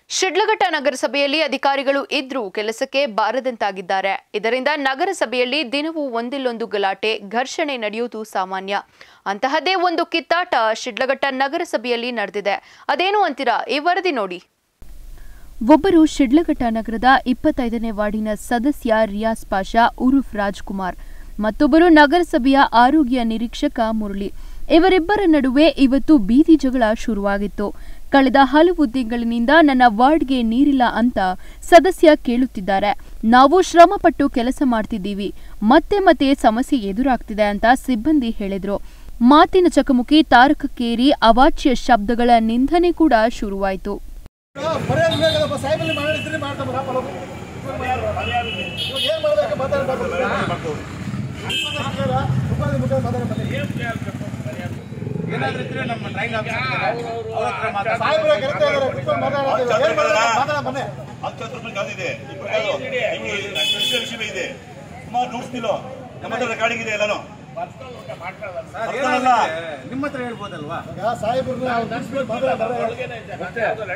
ಶಿಡ್ಲಘಟ್ಟ ನಗರಸಭೆಯಲ್ಲಿ ಅಧಿಕಾರಿಗಳು ಇದ್ರೂ ಕೆಲಸಕ್ಕೆ ಬಾರದಂತಾಗಿದ್ದಾರೆ ಇದರಿಂದ ನಗರಸಭೆಯಲ್ಲಿ ದಿನವೂ ಒಂದಿಲ್ಲೊಂದು ಗಲಾಟೆ ಘರ್ಷಣೆ ನಡೆಯುವುದು ಸಾಮಾನ್ಯ ಅಂತಹದೇ ಒಂದು ಕಿತ್ತಾಟ ಶಿಡ್ಲಘಟ್ಟ ನಗರಸಭೆಯಲ್ಲಿ ನಡೆದಿದೆ ಅದೇನು ಅಂತೀರಾ ಈ ವರದಿ ನೋಡಿ ಒಬ್ಬರು ಶಿಡ್ಲಘಟ್ಟ ನಗರದ ಇಪ್ಪತ್ತೈದನೇ ವಾರ್ಡಿನ ಸದಸ್ಯ ರಿಯಾಜ್ ಪಾಷಾ ಉರುಫ್ ರಾಜ್ಕುಮಾರ್ ಮತ್ತೊಬ್ಬರು ನಗರಸಭೆಯ ಆರೋಗ್ಯ ನಿರೀಕ್ಷಕ ಮುರಳಿ ಇವರಿಬ್ಬರ ನಡುವೆ ಇವತ್ತು ಬೀದಿ ಜಗಳ ಶುರುವಾಗಿತ್ತು ಕಳೆದ ಹಲವು ತಿಂಗಳಿನಿಂದ ನನ್ನ ವಾರ್ಡ್ಗೆ ನೀರಿಲ್ಲ ಅಂತ ಸದಸ್ಯ ಕೇಳುತ್ತಿದ್ದಾರೆ ನಾವು ಶ್ರಮಪಟ್ಟು ಕೆಲಸ ಮಾಡ್ತಿದ್ದೀವಿ ಮತ್ತೆ ಮತ್ತೆ ಸಮಸ್ಯೆ ಎದುರಾಗ್ತಿದೆ ಅಂತ ಸಿಬ್ಬಂದಿ ಹೇಳಿದ್ರು ಮಾತಿನ ಚಕಮುಕಿ ತಾರಕಕ್ಕೇರಿ ಅವಾಚ್ಯ ಶಬ್ದಗಳ ನಿಂದನೆ ಕೂಡ ಶುರುವಾಯಿತು ಮರ್ಯಾದೆ ಬೇಕಲ್ಲಪ್ಪ ಸಾಹೇಬಲ್ಲಿ ಮಾಡಿದ್ರೆ ಮಾಡ್ತಾರೆ ಬರಪ್ಪ ನಾವು. ಇವಾಗ ಏನ್ ಮಾಡ್ಬೇಕು ಮಾತಾಡ್ಬೇಕು ಏನಾದ್ರೂ ಇದ್ರೆ ನಮ್ಮ ಡ್ರಾಯಿಂಗ್ ಅವ್ರ ಹತ್ರ ಮಾತಾಡಿ ಸಾಹೇಬ್ರ ಕರಿತಾ ಇದಾರೆ ಕುತ್ಕೊಂಡು ಮಾತಾಡ್ತೀವಿ ಏನ್ ಮಾಡ್ಬೇಕು ಮಾತಾಡ ಬನ್ನಿ ಹತ್ತು ಹತ್ತು ರೂಪಾಯಿ ಗಾದಿದೆ ಇಪ್ಪತ್ತು ಹಿಂಗೆ ಕೃಷಿ ವಿಷಯ ಇದೆ ಸುಮಾರು ನೋಡ್ತಿಲ್ಲೋ ನಮ್ಮ ಹತ್ರ ರೆಕಾರ್ಡಿಂಗ್ ಇದೆ ಎಲ್ಲಾನು ಸರ್, ಏನಾದ್ರೂ ಇದ್ರೆ ನಿಮ್ಮ ಹತ್ರ ಹೇಳ್ಬೋದಲ್ವಾ ಈಗ ಸಾಹೇಬ್ರನ್ನ ಅವ್ರು ನೆನ್ಸ್ಬಿಟ್ಟು ಮಾತಾಡ್ತಾರೆ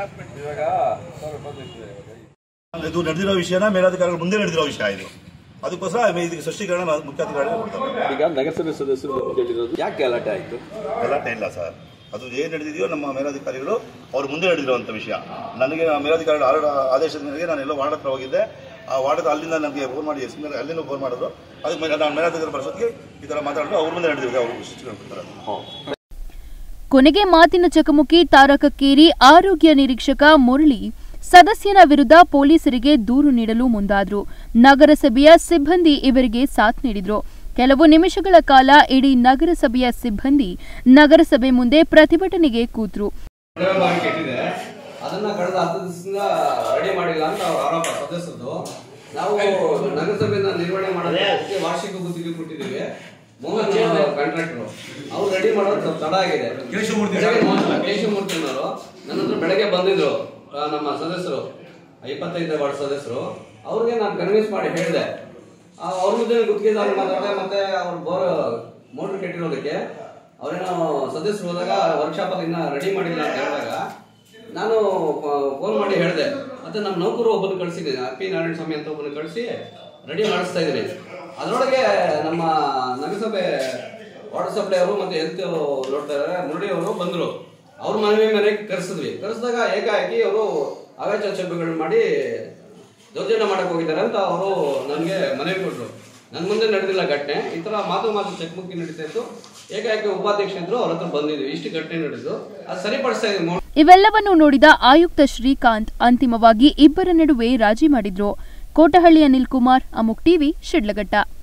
ಇದು ನಡೆದಿರೋ ವಿಷಯನ ಮೇಲಾಧಿಕಾರಿಗಳು ಮುಂದೆ ನಡೆದಿರೋ ವಿಷಯ ಇದು ಅದಕ್ಕೋಸ್ಕರ ಇದಕ್ಕೆ ಸ್ಪಷ್ಟೀಕರಣ ನಾನು ಮುಖ್ಯಾಧಿಕಾರಿಗಳು ಕೊಡ್ತಾರೆ ಈಗ ನಗರಸಭೆ ಸದಸ್ಯರು ಬಂದು ಕೇಳಿರೋದು ಯಾಕೆ ಗಲಾಟೆ ಆಯಿತು ಗಲಾಟೆ ಇಲ್ಲ ಸರ್ ಅದು ಏನು ನಡೆದಿದೆಯೋ ನಮ್ಮ ಮೇಲಾಧಿಕಾರಿಗಳು ಅವ್ರ ಮುಂದೆ ನಡೆದಿರುವಂಥ ವಿಷಯ ನನಗೆ ಆ ಮೇಲಾಧಿಕಾರಿಗಳ ಆರ್ಡರ್ ಆದೇಶದ ಮೇರೆಗೆ ನಾನು ಎಲ್ಲೋ ವಾರ್ಡ್ ಹತ್ರ ಹೋಗಿದ್ದೆ ಆ ವಾರ್ಡ್ ಅಲ್ಲಿಂದ ನನಗೆ ಫೋನ್ ಮಾಡಿ ಎಸ್ ಮೇಲೆ ಅಲ್ಲಿಂದ ಫೋನ್ ಮಾಡಿದ್ರು ಅದಕ್ಕೆ ಮೇಲೆ ನಾನು ಮೇಲಾಧಿಕಾರಿ ಬರೋದಕ್ಕೆ ಈ ಥರ ಮಾತಾಡಿದ್ರು ಅವ್ರ ಮುಂದೆ ನಡೆದಿದೆ ಅವರು ಶಿಕ್ಷಣ ಕೊಡ್ತಾರೆ ಕೊನೆಗೆ ಮಾತಿನ ಚಕಮುಕಿ ತಾರಕಕ್ಕೇರಿ ಆರೋಗ್ಯ ನಿರೀಕ್ಷಕ ಮುರಳಿ ಸದಸ್ಯನ ವಿರುದ್ಧ ಪೊಲೀಸರಿಗೆ ದೂರು ನೀಡಲು ಮುಂದಾದ್ರು ನಗರಸಭೆಯ ಸಿಬ್ಬಂದಿ ಇವರಿಗೆ ಸಾಥ್ ನೀಡಿದ್ರು ಕೆಲವು ನಿಮಿಷಗಳ ಕಾಲ ಇಡೀ ನಗರಸಭೆಯ ಸಿಬ್ಬಂದಿ ನಗರಸಭೆ ಮುಂದೆ ಪ್ರತಿಭಟನೆಗೆ ಕೂತ್ರು ಕಡಿಮೆ ಮಾರ್ಕ್ ಇಟ್ಟಿದೆ ಅದನ್ನ ಕಳೆದ ಹತ್ತು ದಿವಸದಿಂದ ರೆಡಿ ಮಾಡಿಲ್ಲ ಅಂತ ಅವ್ರ ಆರೋಪ ಸದಸ್ಯರದು ನಾವು ನಗರಸಭೆಯಿಂದ ನಿರ್ವಹಣೆ ಮಾಡೋದಕ್ಕೆ ವಾರ್ಷಿಕ ಗುತ್ತಿಗೆ ಕೊಟ್ಟಿದ್ದೀವಿ ಮೋಹನ್ ಕಾಂಟ್ರಾಕ್ಟರ್ ಅವ್ರು ರೆಡಿ ಮಾಡೋದು ಸ್ವಲ್ಪ ತಡ ಆಗಿದೆ ಬೆಳಗ್ಗೆ ಮೋಹನ್- ಕೇಶವಮೂರ್ತಿ ಅನ್ನೋರು ನನ್ನ ಹತ್ರ ಬೆಳಗ್ಗೆ ಬಂದಿದ್ರು ಆ, ನಮ್ಮ ಸದಸ್ಯರು ಇಪ್ಪತ್ತೈದು ವಾರ್ಡ್ ಸದಸ್ಯರು ಅವ್ರಿಗೆ ನಾನು ಕನ್ವಿನ್ಸ್ ಮಾಡಿ ಹೇಳಿದೆ ಅವ್ರ ಮುಂದೆ ಗುತ್ತಿಗೆದಾರರು ಮಾತಾಡಿದೆ ಮತ್ತೆ ಅವ್ರ ಬೋರ್ ಮೋಟರ್ ಕೆಟ್ಟಿರೋದಕ್ಕೆ ಅವ್ರೇನೋ ಸದಸ್ಯರು ಹೋದಾಗ ವರ್ಕ್ಶಾಪ್ ಅಲ್ಲಿ ಇನ್ನ ರೆಡಿ ಮಾಡಿಲ್ಲ ಅಂತ ಹೇಳಿದಾಗ ನಾನು ಫೋನ್ ಮಾಡಿ ಹೇಳಿದೆ ಮತ್ತೆ ನಮ್ಮ ನೌಕರು ಒಬ್ಬನ ಕಳಿಸಿದ್ದೀನಿ ಪಿ ನಾರಾಯಣ ಸ್ವಾಮಿ ಅಂತ ಒಬ್ಬನ ಕಳಿಸಿ ರೆಡಿ ಮಾಡಿಸ್ತಾ ಇದ್ದೀನಿ ಅದರೊಳಗೆ ನಮ್ಮ ನಗರಸಭೆ ವಾಟರ್ ಸಪ್ಲೈ ಅವರು ಮತ್ತೆ ಹೆಲ್ತ್ ನೋಡ್ತಾ ಇದ್ದಾರೆ ಮುರಳಿ ಅವರು ಬಂದರು ಅವ್ರ ಮನವಿ ಮನೆಗೆ ಕರೆಸಿದ್ವಿ ಕರೆಸಿದಾಗ ಏಕಾಏಕಿ ಅವರು ಅವಾಚ್ಯ ಶಬ್ದಗಳು ಮಾಡಿ ದೌರ್ಜನ್ಯ ಮಾಡಕ್ ಹೋಗಿದ್ದಾರೆ ಅಂತ ಅವರು ನನಗೆ ಮನವಿ ಕೊಟ್ಟರು ನನ್ನ ಮುಂದೆ ನಡೆದಿಲ್ಲ ಘಟನೆ ಈ ತರ ಮಾತು ಮಾತು ಚೆಕ್ಬುಕ್ ನಡೀತಾ ಇತ್ತು ಏಕಾಏಕಿ ಉಪಾಧ್ಯಕ್ಷ ಇದ್ರು ಅವ್ರ ಹತ್ರ ಬಂದಿದ್ವಿ ಇಷ್ಟು ಘಟನೆ ನಡೆದು ಅದು ಸರಿಪಡಿಸ್ತಾ ಇದೀವಿ ಇವೆಲ್ಲವನ್ನು ನೋಡಿದ ಆಯುಕ್ತ ಶ್ರೀಕಾಂತ್ ಅಂತಿಮವಾಗಿ ಇಬ್ಬರ ನಡುವೆ ರಾಜಿ ಮಾಡಿದ್ರು ಕೋಟಹಳ್ಳಿ ಅನಿಲ್ ಕುಮಾರ್ ಅಮುಕ್ ಟಿವಿ ಶಿಡ್ಲಘಟ್ಟ